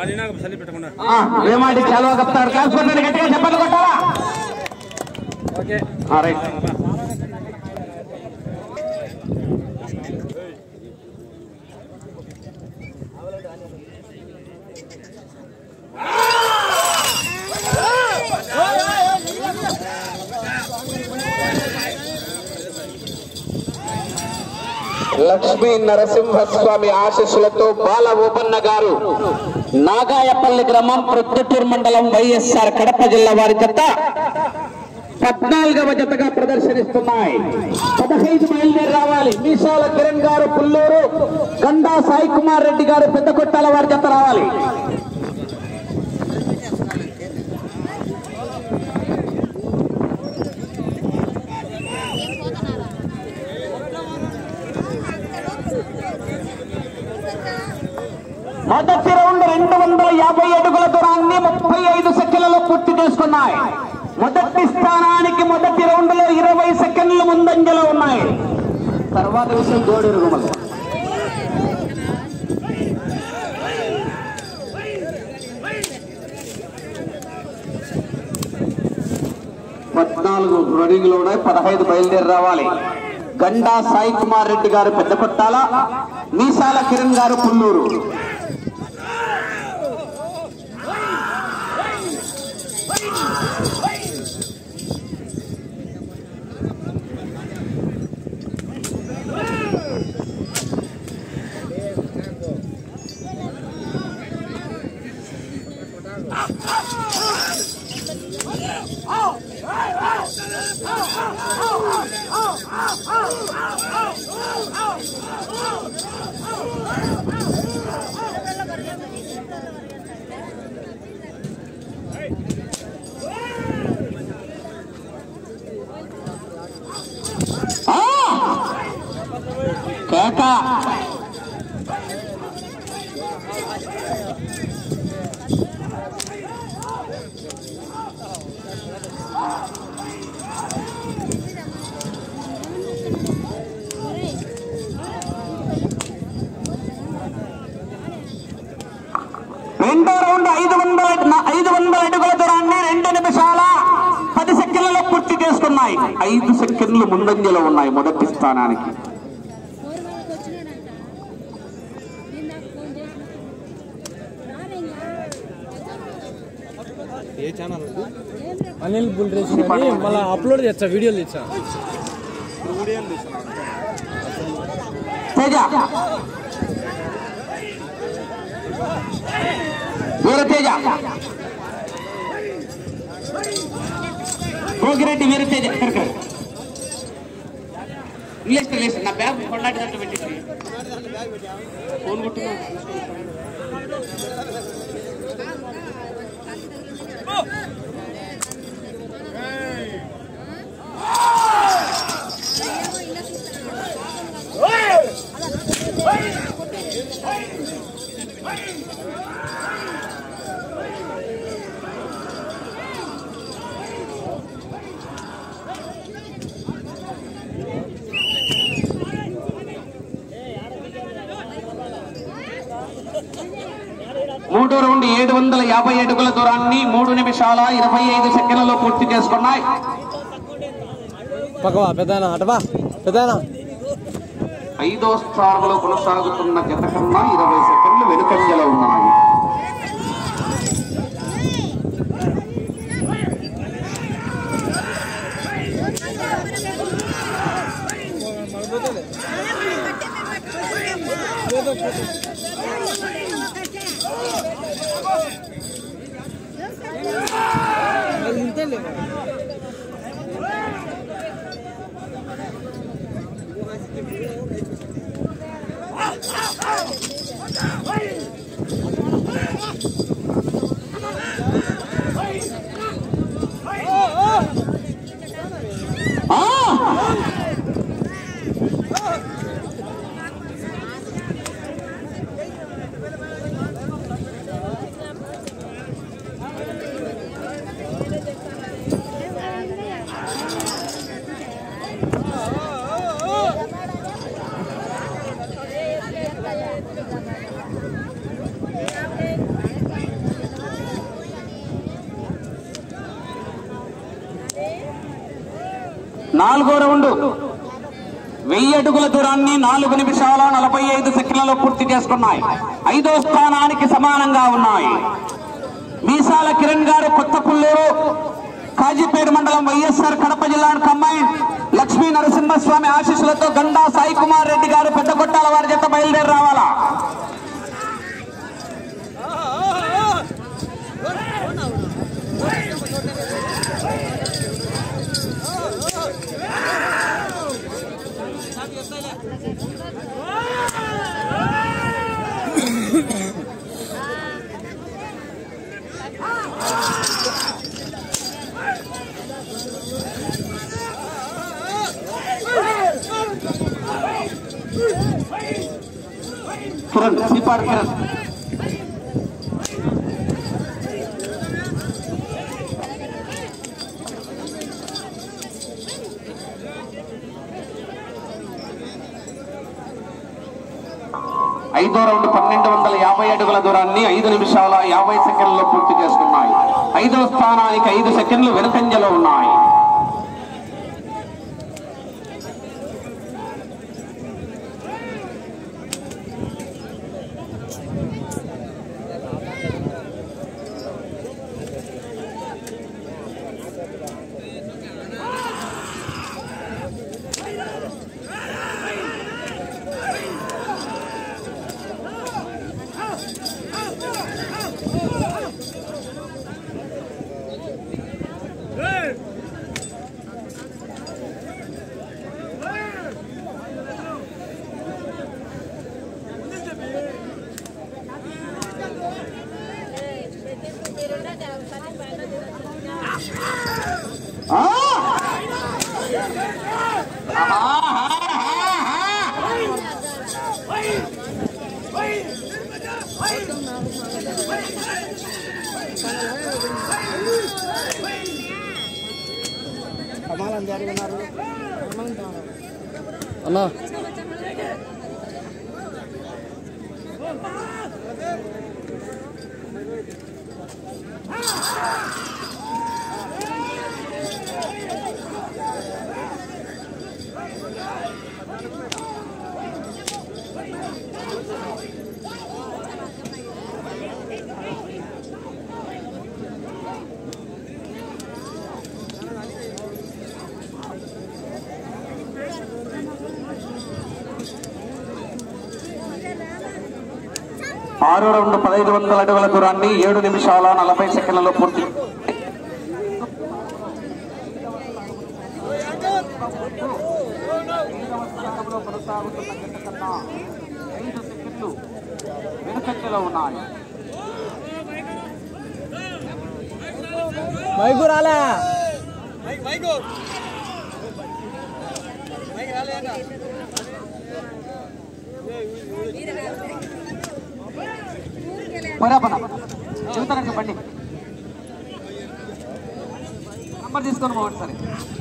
పనినాక చలి పెట్టకుండా ఆ, వేమాడి చాలువ కప్తారు కాల్చుకుంటారు గట్టిగా చెప్పండి కొట్టాలా ఓకే ఆ, రైట్ లక్ష్మీ నరసింహస్వామి ఆశీస్సులతో బాల ఓపన్న గారు నాగాయపల్లి గ్రామం ప్రొద్దుటూరు మండలం వైఎస్ఆర్ కడప జిల్లా వారి జత పద్నాలుగవ జతగా ప్రదర్శనిస్తున్నాయి పదహైదు బయలుదేరి రావాలి మీసాల కిరణ్ గారు పుల్లూరు గండా సాయి కుమార్ రెడ్డి గారు పెద్ద కొట్టాల వారి జత రావాలి మొదటి రౌండ్ రెండు వందల యాభై అడుగుల దూరాన్ని ముప్పై ఐదు సెకండ్లలో పూర్తి చేసుకున్నాయి మొదటి స్థానానికి మొదటి రౌండ్ లో ఇరవై సెకండ్లు ముందంజలో ఉన్నాయి తర్వాత విషయం జోడూరు గుమలు పద్నాలుగు రన్నింగ్ లో ఉన్నాయి పదహైదు బయలుదేరి రావాలి గండా సాయి కుమార్ రెడ్డి గారు పెద్ద కొట్టాల మీసాల కిరణ్ గారు పుల్లూరు ఆ! కేక రెండో రౌండ్ ఐదు వందల ఐదు వందల అడుగుల దూరాన్ని రెండు నిమిషాల పది సెకండ్లలో పూర్తి చేసుకున్నాయి ఐదు సెకండ్లు ముందంజలో ఉన్నాయి మొదటి స్థానానికి ఫోర్ వాళ్ళకి వచ్చినాడంట నేను నాకు ఫోన్ చేసిన రానింగా ఏ ఛానల్ ఏం రా అనిల్ బుల్ రేసింగ్ అని మళ్ళీ అప్లోడ్ చేస్తా వీడియోలు తెచ్చా తేజ వీర తేజ భోగిరెడ్డి వీర తేజ కరెక్ట్ లేస్తే లేస్తే నా బ్యాగ్ కొన్నాటి పెట్టి ఫోన్ కొట్టున్నా మూడో రౌండ్ ఏడు వందల యాభై అడుగుల దూరాన్ని మూడు నిమిషాల ఇరవై ఐదు సెకండ్లలో పూర్తి చేసుకున్నాయి పక్కవా పెద్దనా అటవా పెద్దనా ఐదో స్థానంలో కొనసాగుతున్న జత కన్నా ఇరవై సెకండ్లు వెనుకంజలో ఉన్నాయి ఆ! నాలుగో రౌండ్ వెయ్యి అడుగుల దూరాన్ని నాలుగు నిమిషాల నలభై ఐదు సెకండ్లలో పూర్తి చేసుకున్నాయి ఐదో స్థానానికి సమానంగా ఉన్నాయి మీసాల కిరణ్ గారు కొత్త పుల్లూరు కాజీపేట మండలం వైఎస్ఆర్ కడప జిల్లా కంబైన్ లక్ష్మీ నరసింహస్వామి ఆశీస్సులతో గండా సాయి కుమార్ రెడ్డి గారు పెద్ద కొట్టాల వారి జత బయలుదేరి రావాలా కిరణ్ శ్రీపాడు కిరణ్ ఐదో రౌండ్ పన్నెండు వందల యాభై అడుగుల దూరాన్ని ఐదు నిమిషాల యాభై సెకండ్లలో పూర్తి చేసుకున్నాయి ఐదో స్థానానికి ఐదు సెకండ్లు వెనుకంజలో ఉన్నాయి అన్నా ఆరు రౌండ్ పదహైదు వందల అడుగుల దూరాన్ని ఏడు నిమిషాల నలభై సెకండ్లలో పూర్తి వెనుకంజలో ఉన్నాయి మైకు రాలే పొరాపన చెబుతానండి బండి నంబర్ తీసుకొని పోవండి సరే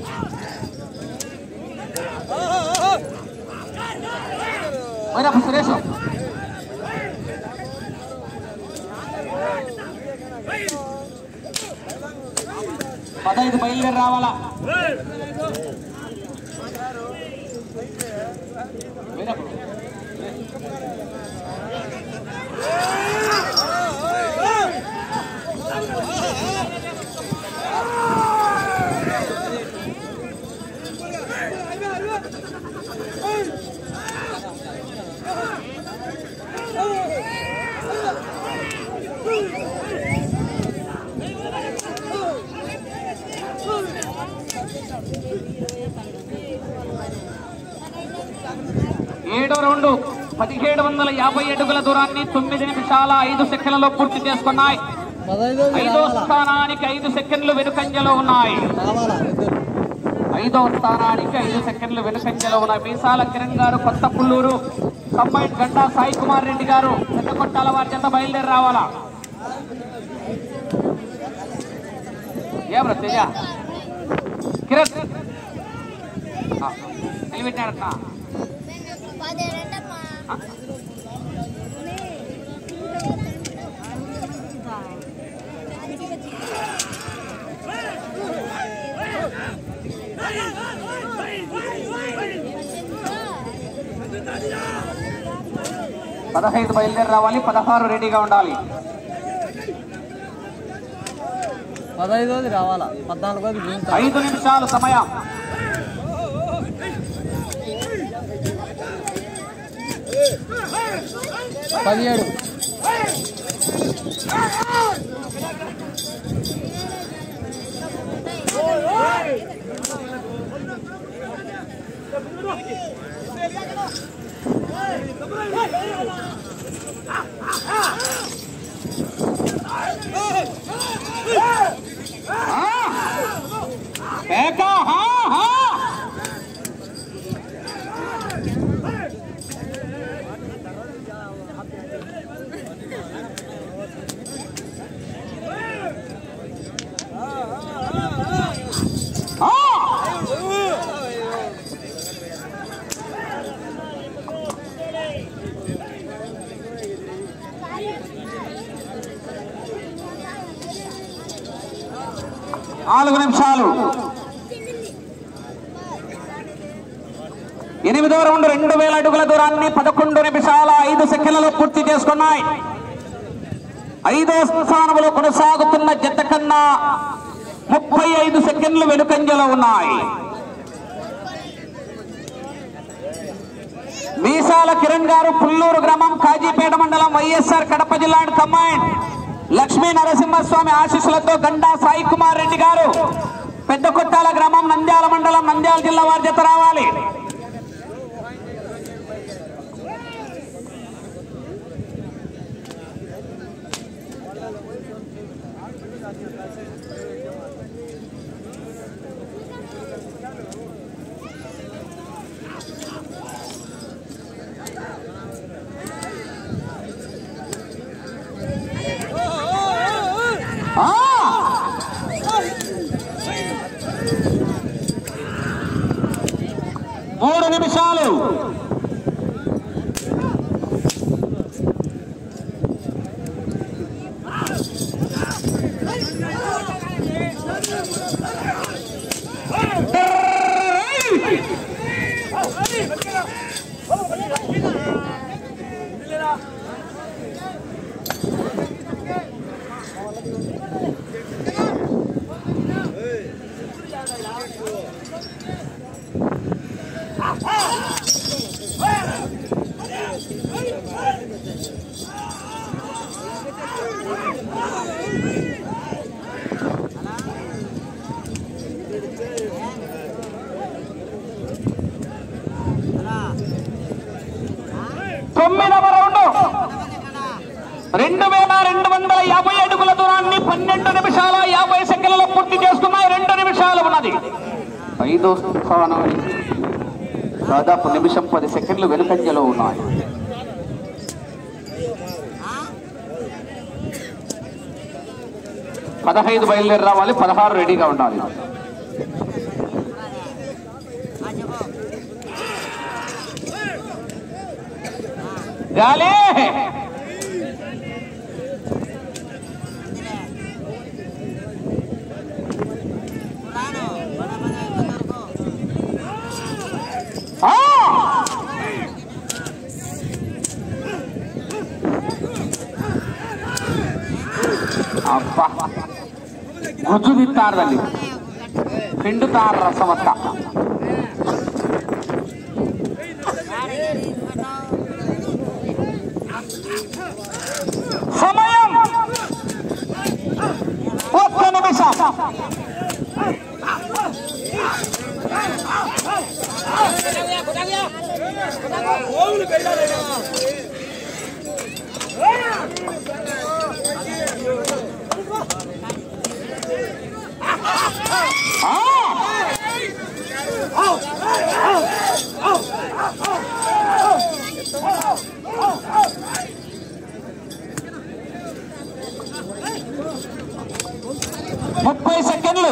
పోయినప్ప సురేష్ పదహైదు బయలుదేరి రావాలా పోయినప్ప. ఏడో రౌండ్ పదిహేడు వందల యాభై అడుగుల దూరాన్ని తొమ్మిది నిమిషాల ఐదు సెకండ్లలో పూర్తి చేసుకున్నాయి పదహైదు ఐదో రావాలా స్థానానికి ఐదు సెకండ్లు వెనుకంజలో ఉన్నాయి రావాలా ఇద్దరు ఐదో స్థానానికి ఐదు సెకండ్లు వెనుకంజలో ఉన్నాయి మీసాల కిరణ్ గారు కొత్త పుల్లూరు కంబైన్ గంటా సాయి కుమార్ రెడ్డి గారు పెద్ద కొట్టాల వారి చేత బయలుదేరి రావాలా ఏమ్రా తేజ కిరణ్ ఆ, నిలబెట్టాడట పదేళ్ళంటమ్మా పదహైదు బయలుదేరి రావాలి పదహారు రెడీగా ఉండాలి పదహైదోది రావాలా పద్నాలుగోది మిగతా ఐదు నిమిషాలు సమయం పదిహేడు ఏకా, హా, హా. నాలుగు నిమిషాలు ఎనిమిదవ రౌండ్ రెండు వేల అడుగుల దూరాన్ని పదకొండు నిమిషాల ఐదు సెకండ్లలో పూర్తి చేసుకున్నాయి ఐదో స్థానంలో కొనసాగుతున్న జత కన్నా ముప్పై ఐదు సెకండ్లు వెనుకంజలో ఉన్నాయి మీసాల కిరణ్ గారు పుల్లూరు గ్రామం కాజీపేట మండలం వైఎస్ఆర్ కడప జిల్లా కమాండ్ లక్ష్మీ నరసింహస్వామి ఆశీస్సులతో గండా సాయి కుమార్ రెడ్డి గారు పెద్ద కొట్టాల గ్రామం నంద్యాల మండలం నంద్యాల జిల్లా వారి జత రావాలి ఆ! మూడు నిమిషాలు తొమ్మిదవ రౌండ్ రెండు వేల రెండు వందల యాభై అడుగుల దూరాన్ని పన్నెండు నిమిషాల యాభై సెకండ్లలో పూర్తి చేసుకున్నాయి రెండు నిమిషాలు ఉన్నది ఐదో స్థానం దాదాపు నిమిషం పది సెకండ్లు వెనుకంజలో ఉన్నాయి పదహైదు బయలుదేరి రావాలి పదహారు రెడీగా ఉండాలి గాలి ఆ! అబ్బా గుజ్జు తిత్తారదండి పిండుతారు రసమంతా సమయం ఒక్క నిమిషం ముప్పై సెకండ్లు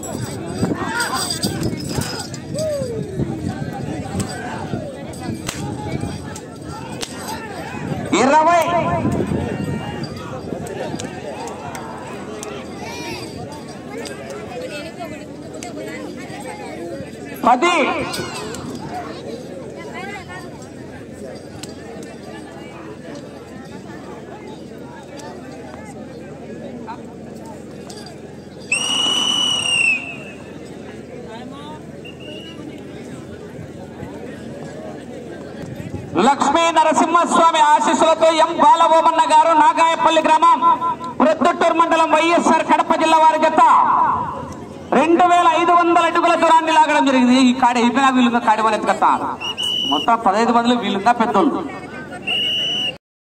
ఇరవై పది లక్ష్మీ నరసింహస్వామి ఆశీస్సులతో ఎం బాలబోమన్న గారు నాగాయపల్లి గ్రామం ప్రొద్దుటూరు మండలం వైఎస్ఆర్ కడప జిల్లా వారి జత రెండు వేల ఐదు వందల అడుగుల దూరాన్ని లాగడం జరిగింది ఈ కాడ అయిపోయినా వీళ్ళుగా కాడి మన ఎత్తుకత్తారు మొత్తం పదహైదు మందిలో వీళ్ళుగా పెద్దోళ్ళు